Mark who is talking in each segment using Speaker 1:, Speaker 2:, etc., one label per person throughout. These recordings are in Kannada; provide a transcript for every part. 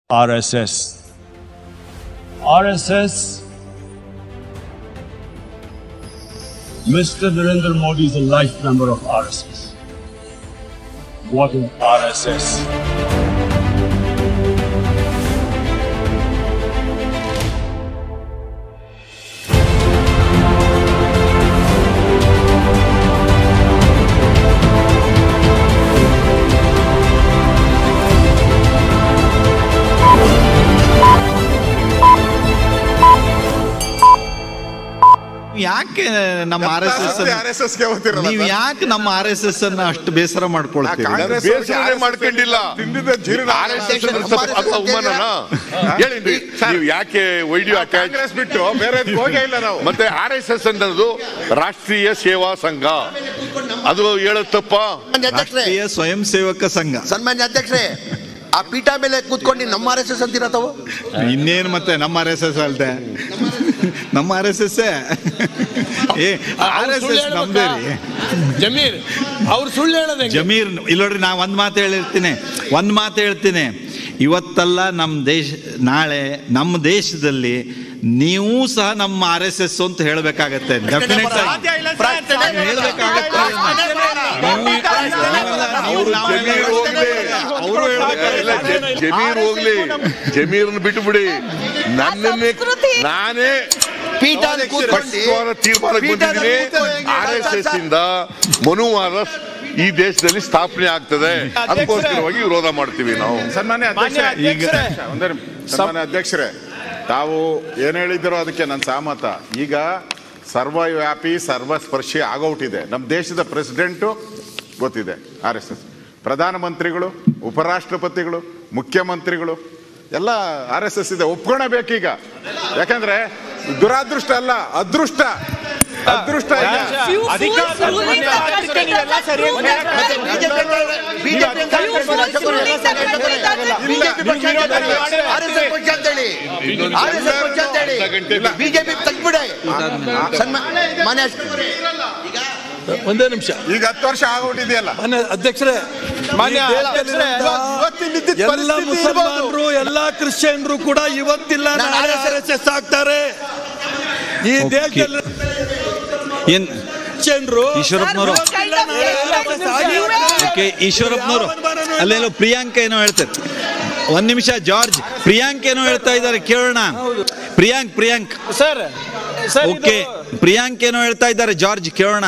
Speaker 1: RSS. RSS. Mr. Narendra Modi is a life member of RSS. What is RSS?
Speaker 2: ಯಾಕೆ ನಮ್ಮ R S S
Speaker 3: R S S ಗೆ ಹೋಗ್ತಿರಲ್ಲ
Speaker 2: ನೀವ್
Speaker 3: ಸರ್?
Speaker 2: ಯಾಕೆ ನಮ್ಮ ಆರ್ ಎಸ್ ಎಸ್ ಅನ್ನ ಅಷ್ಟು ಬೇಸರ ಮಾಡ್ಕೊಳ್ತೀವಿ
Speaker 3: ಕಾಂಗ್ರೆಸ್
Speaker 4: ಬೇಸರನೇ ಮಾಡ್ಕೊಂಡಿಲ್ಲ
Speaker 3: ತಿಂದಿದ್ದ ಜೀರ್ಣ
Speaker 4: RSS ಅಂದ್ರೆ ಸ್ವಲ್ಪ ಅದು ಅವಮಾನನ ಹೇಳಿದ್ರಿ ನೀವು ಯಾಕೆ ವೈಡ್ಯೂ ಅಟ್ಯಾಚ್
Speaker 3: ಕಾಂಗ್ರೆಸ್ ಬಿಟ್ಟು ಬೇರೆ ಹೋಗೇ ಇಲ್ಲ ನಾವು
Speaker 4: ಮತ್ತೆ ಆರ್ ಎಸ್ ಎಸ್ ಅನ್ನೋದು ರಾಷ್ಟ್ರೀಯ ಸೇವಾ ಸಂಘ ಅದು ಹೇಳತ್ತಪ್ಪ
Speaker 5: ಸನ್ಮಾನ್ಯ ಅಧ್ಯಕ್ಷರೇ
Speaker 2: ರಾಷ್ಟ್ರೀಯ ಸ್ವಯಂ ಸೇವಕ ಸಂಘ
Speaker 5: ಸನ್ಮಾನ್ಯ ಅಧ್ಯಕ್ಷರೇ ಆ ಪೀಠ ಮೇಲೆ ಕೂತ್ಕೊಂಡು ನಮ್ಮ ಆರ್ ಎಸ್ ಎಸ್ ಅಂತೀರ ತಾವು
Speaker 2: ಇನ್ನೇನು ಮತ್ತೆ ನಮ್ಮ ಆರ್ ಎಸ್ ಎಸ್ ಅಲ್ದೆ ನಮ್ಮ ಆರ್ ಎಸ್ ಎಸ್ ಏ ಆರ್ ಎಸ್ ಎಸ್ ನಮ್ದೇ ರೀ
Speaker 6: ಜಮೀರ್ ಅವ್ರು ಸುಳ್ಳು ಹೇಳೋದು ಹೆಂಗೆ?
Speaker 2: ಜಮೀರ್ ಇಲ್ಲಿ ನೋಡ್ರಿ ನಾ ಒಂದ್ ಮಾತು ಹೇಳಿರ್ತೀನಿ ಒಂದ್ ಮಾತು ಹೇಳ್ತೀನಿ ಇವತ್ತಲ್ಲ ನಮ್ಮ ದೇಶ ನಾಳೆ ನಮ್ಮ ದೇಶದಲ್ಲಿ ನೀವು ಸಹ ನಮ್ಮ ಆರ್ ಎಸ್ ಎಸ್ ಅಂತ ಹೇಳ್ಬೇಕಾಗತ್ತೆ ಡೆಫಿನೆಟ್ ಆಗಿ ಹೇಳ್ಬೇಕಾಗತ್ತೆ
Speaker 4: ಅವರು ಜಮೀರ್ ಹೋಗ್ಲಿ
Speaker 2: ಅವರು
Speaker 4: ಎಲ್ಲ ಜ- ಜಮೀರ್ ಹೋಗ್ಲಿ ಜಮೀರ್ನ ಬಿಟ್ಟು ಬಿಡಿ ನನ್ನನ್ನೇ ನಾನೇ
Speaker 5: ಪೀಠ ಕೂತ್ಕೊಂಡು
Speaker 4: ಪಕ್ಷವಾದ ತೀರ್ಮಾನಕ್ಕೆ ಬಂದಿದ್ದೀನಿ ಆರ್ ಎಸ್ ಎಸ್ ಇಂದ ಮನುವಾದ ಈ ದೇಶದಲ್ಲಿ ಸ್ಥಾಪನೆ ಆಗ್ತದೆ ಅದಕ್ಕೋಸ್ಕರವಾಗಿ ವಿರೋಧ ಮಾಡ್ತೀವಿ ನಾವು
Speaker 3: ಸನ್ಮಾನ್ಯ
Speaker 6: ಮಾನ್ಯ
Speaker 3: ಅಧ್ಯಕ್ಷರೇ
Speaker 6: ಅಧ್ಯಕ್ಷರೇ.
Speaker 3: ಒಂದೇ ನಿಮಿಷ. ಸನ್ಮಾನ್ಯ ಅಧ್ಯಕ್ಷರೇ ತಾವು ಏನ್ ಹೇಳಿದಿರೋ ಅದಕ್ಕೆ ನನ್ನ ಸಹಮತ ಈಗ ಸರ್ವವ್ಯಾಪಿ ಸರ್ವಸ್ಪರ್ಶಿ ಆಗೋಟಿದೆ ನಮ್ಮ ದೇಶದ ಪ್ರೆಸಿಡೆಂಟು ಗೊತ್ತಿದೆ ಆರ್ ಎಸ್ ಎಸ್ ಪ್ರಧಾನಮಂತ್ರಿಗಳು ಉಪರಾಷ್ಟ್ರಪತಿಗಳು ಮುಖ್ಯಮಂತ್ರಿಗಳು ಎಲ್ಲ ಆರ್ ಎಸ್ ಎಸ್ ಇದೆ ಒಪ್ಕೊಳಬೇಕೀಗ ಯಾಕಂದ್ರೆ ದುರಾದೃಷ್ಟ ಅಲ್ಲ ಅದೃಷ್ಟ ಅದೃಷ್ಟ ಈಗ
Speaker 6: ಅದಕ್ಕೆ ನೀವೆಲ್ಲ ಸರಿ
Speaker 5: ಬಿಜೆಪಿ ತೆಗ್ಬಿಡೆ ಮಾನ್ಯ
Speaker 6: ಒಂದೇ ನಿಮಿಷ
Speaker 3: ಈಗ ಹತ್ತು ವರ್ಷ ಆಗೋಟಿದೆಯಲ್ಲ
Speaker 6: ಮಾನ್ಯ ಅಧ್ಯಕ್ಷರೇ ಮಾನ್ಯ ಅಧ್ಯಕ್ಷರೇ
Speaker 7: ಎಲ್ಲ ಮುಸಲ್ಮಾನರು ಎಲ್ಲ ಕ್ರಿಶ್ಚಿಯನ್ರು ಕೂಡ ಇವತ್ತಿಲ್ಲ
Speaker 5: ನಾನು
Speaker 7: ನಾಳೆ
Speaker 5: RSS
Speaker 7: ಆರ್ ಎಸ್ ಎಸ್ ಆಗ್ತಾರೆ ಈ ದೇಶದಲ್ಲಿ
Speaker 2: ಏನ್
Speaker 7: ಕ್ರಿಶ್ಚಿಯನ್ರು
Speaker 2: ಈಶ್ವರಪ್ಪನವರು ಓಕೆ ಈಶ್ವರಪ್ಪನವರು ಅಲ್ಲೆಲ್ಲೋ ಪ್ರಿಯಾಂಕ ಏನೋ ಹೇಳ್ತಾರೆ ಒಂದ್ ನಿಮಿಷ ಜಾರ್ಜ್ ಪ್ರಿಯಾಂಕ್ ಏನೋ ಹೇಳ್ತಾ ಇದ್ದಾರೆ ಕೇಳೋಣ Priyank Priyank
Speaker 6: sir sir
Speaker 2: okay Priyank ಏನೋ ಹೇಳ್ತಾ ಇದ್ದಾರೆ ಜಾರ್ಜ್ ಕೇಳೋಣ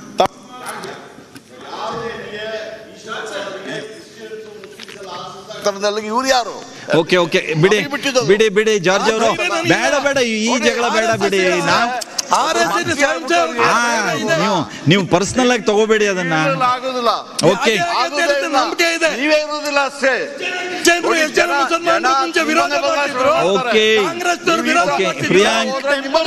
Speaker 5: ಇವ್ರು ಯಾರು
Speaker 2: ಓಕೆ ಓಕೆ ಬಿಡಿ ಬಿಡಿ ಬಿಡಿ ಜಾರ್ಜ್ ಅವರು ಬೇಡ ಬೇಡ ಈ ಜಗಳ ಬೇಡ ಬಿಡಿ ನಾವ್
Speaker 7: ಆರ್ ಎಸ್ ಎಸ್ ಸ್ವಯಂ ಸೇವಕ
Speaker 2: ಆ, ನೀವು ನೀವು ಪರ್ಸನಲ್ ಆಗಿ ತಗೋಬೇಡಿ ಅದನ್ನ
Speaker 5: ಆಗೋದಿಲ್ಲ
Speaker 2: ಓಕೆ
Speaker 7: ನಂಬಿಕೆ ಇದೆ
Speaker 5: ನೀವೇ ಇರುವುದಿಲ್ಲ ಅಷ್ಟೇ
Speaker 7: ಜನರು ಎಷ್ಟು ಜನ ಮುಸಲ್ಮಾನರು ಮುಂಚೆ ವಿರೋಧ ಮಾಡ್ತಿದ್ರು
Speaker 2: ಓಕೆ
Speaker 7: ಕಾಂಗ್ರೆಸ್ನವ್ರು ವಿರೋಧ
Speaker 2: ಓಕೆ
Speaker 7: ಮಾಡ್ತಿದ್ರು.
Speaker 2: ಪ್ರಿಯಾಂಕ್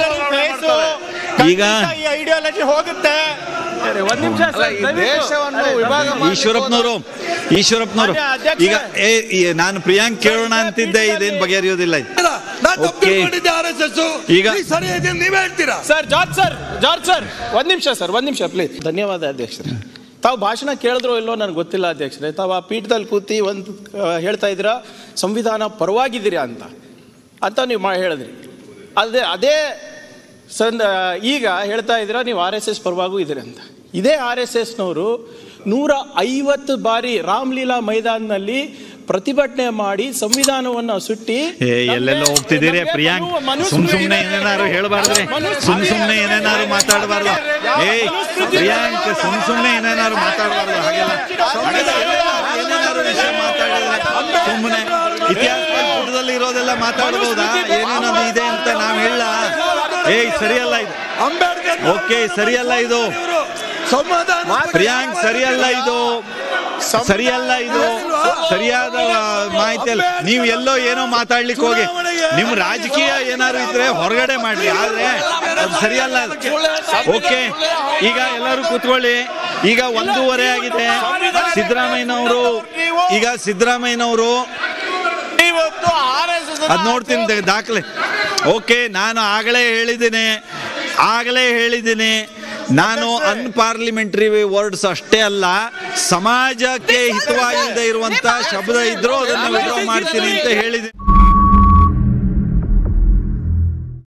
Speaker 2: ಈಗ
Speaker 6: ಈ ಐಡಿಯಾಲಜಿ ಹೋಗುತ್ತೆ ಒಂದ್ ನಿಮಿಷ ದೇಶವನ್ನು ವಿಭಾಗ
Speaker 2: ಈಶ್ವರಪ್ಪನವರು ಈಶ್ವರಪ್ಪನವರು
Speaker 6: ಮಾನ್ಯ ಅಧ್ಯಕ್ಷರೇ.
Speaker 2: ಈಗ ಏ ಈ ನಾನು ಪ್ರಿಯಾಂಕ್ ಕೇಳೋಣ ಅಂತಿದ್ದೆ ಇದೇನ್ ಬಗೆಹರಿಯೋದಿಲ್ಲ ಇದು.
Speaker 7: ನಾನು ತಪ್ಪು
Speaker 2: ಓಕೆ.
Speaker 7: ತಿಳ್ಕೊಂಡಿದ್ದೆ ಆರ್ ಎಸ್ ಎಸ್
Speaker 2: ಈಗ-
Speaker 7: ಈಗ ಸರಿ ಇದೆ ನೀವೇ ಹೇಳ್ತೀರಾ
Speaker 6: sir George sir George sir ಒಂದ್ ನಿಮಿಷ ಸರ್ ಒಂದ್ ನಿಮಿಷ ಪ್ಲೀಸ್ ಧನ್ಯವಾದ ಅಧ್ಯಕ್ಷರೇ ತಾವು ಭಾಷಣ ಕೇಳಿದ್ರೋ ಇಲ್ಲೋ ನನಗೆ ಗೊತ್ತಿಲ್ಲ ಅಧ್ಯಕ್ಷರೇ ತಾವು ಆ ಪೀಠದಲ್ಲಿ ಕೂತಿ ಒಂದು ಆ, ಹೇಳ್ತಾ ಇದ್ದೀರಾ ಸಂವಿಧಾನ ಪರವಾಗಿದ್ದೀರಾ ಅಂತ ಅಂತ ನೀವು ಮಾ ಹೇಳಿದ್ರಿ ಅದೇ ಅದೇ ಸಂದ ಈಗ ಹೇಳ್ತಾ ಇದ್ದೀರಾ ನೀವು ಆರ್ ಎಸ್ ಎಸ್ ಪರವಾಗೂ ಇದ್ದೀರಿ ಅಂತ ಇದೇ ಆರ್ ಎಸ್ ಎಸ್ನವರು ನೂರ ಐವತ್ತು ಬಾರಿ ರಾಮ್ಲೀಲಾ ಮೈದಾನದಲ್ಲಿ ಪ್ರತಿಭಟನೆ ಮಾಡಿ ಸಂವಿಧಾನವನ್ನ ಸುಟ್ಟಿ
Speaker 2: ಏ ಎಲ್ಲೆಲ್ಲ ಹೋಗ್ತಿದ್ದೀರಿ
Speaker 6: ನಮ್ಗೆ
Speaker 2: ಪ್ರಿಯಾಂಕ್
Speaker 6: ಮನು- ಮನುಸ್ಮೃತಿ
Speaker 2: ಸುಮ್ ಸುಮ್ನೆ
Speaker 6: ಇದೆ.
Speaker 2: ಏನೇನಾರು ಹೇಳ್ಬಾರ್ದ್ರಿ
Speaker 6: ಮನುಸ್ಮೃತಿ
Speaker 2: ಸುಮ್ ಸುಮ್ನೆ ಏನೇನಾರು ಮಾತಾಡಬಾರ್ದು ಏಯ್ ಪ್ರಿಯಾಂಕ್ ಸುಮ್ ಸುಮ್ನೆ ಏನೇನಾರು ಮಾತಾಡಬಾರ್ದು ಹಾಗೆಲ್ಲ ಹಾಗೆಲ್ಲ ಏನೇನಾರು ವಿಷಯ ಮಾತಾಡಿದ್ರೆ ಸುಮ್ಮನೆ ಇತಿಹಾಸ ಪುಟದಲ್ಲಿ ಇರೋದೆಲ್ಲ ಮಾತಾಡ್ಬೋದಾ ಏನೇನದು ಇದೆ ಅಂತ ನಾವ್ ಹೇಳ ಏಯ್ ಸರಿಯಲ್ಲ ಇದು
Speaker 7: ಅಂಬೇಡ್ಕರ್
Speaker 2: ಓಕೆ ಸರಿಯಲ್ಲ ಇದು
Speaker 7: ಇವರು ಸಮಾಧಾನ
Speaker 2: ಪ್ರಿಯಾಂಕ್ ಸರಿಯಲ್ಲ ಇದು ಸರಿಯಲ್ಲ ಇದು ಸರಿಯಾದ ಮಾಹಿತಿ ಅಲ್ಲ ನೀವು ಎಲ್ಲೋ ಏನೋ ಮಾತಾಡ್ಲಿಕ್ಕೆ ಹೋಗಿ ನಿಮ್ ರಾಜಕೀಯ ಏನಾದ್ರು ಇದ್ರೆ ಹೊರಗಡೆ ಮಾಡ್ಲಿ ಆದ್ರೆ ಅದು ಸರಿಯಲ್ಲ ಅದು. ಓಕೆ ಈಗ ಎಲ್ಲರೂ ಕೂತ್ಕೊಳ್ಳಿ ಈಗ ಒಂದೂವರೆ ಆಗಿದೆ ಸಿದ್ದರಾಮಯ್ಯನವರು ಈಗ ಸಿದ್ದರಾಮಯ್ಯನವರು
Speaker 6: ಇವತ್ತು ಆರ್ ಎಸ್ ಎಸ್
Speaker 2: ಅದ್ ನೋಡ್ತೀನಿ ದ- ದಾಖಲೆ ಓಕೆ ನಾನು ಆಗಲೇ ಹೇಳಿದ್ದೀನಿ ಆಗಲೇ ಹೇಳಿದ್ದೀನಿ ನಾನು ಅನ್ಪಾರ್ಲಿಮೆಂಟರಿ ವರ್ಡ್ಸ್ ಅಷ್ಟೇ ಅಲ್ಲ ಸಮಾಜಕ್ಕೆ ಹಿತವಾಗಿಲ್ಲದೆ ಇರುವಂತ ಶಬ್ದ ಇದ್ರೂ ಅದನ್ನ ವಿಡ್ರಾ ಮಾಡ್ತೀನಿ ಅಂತ ಹೇಳಿದೆ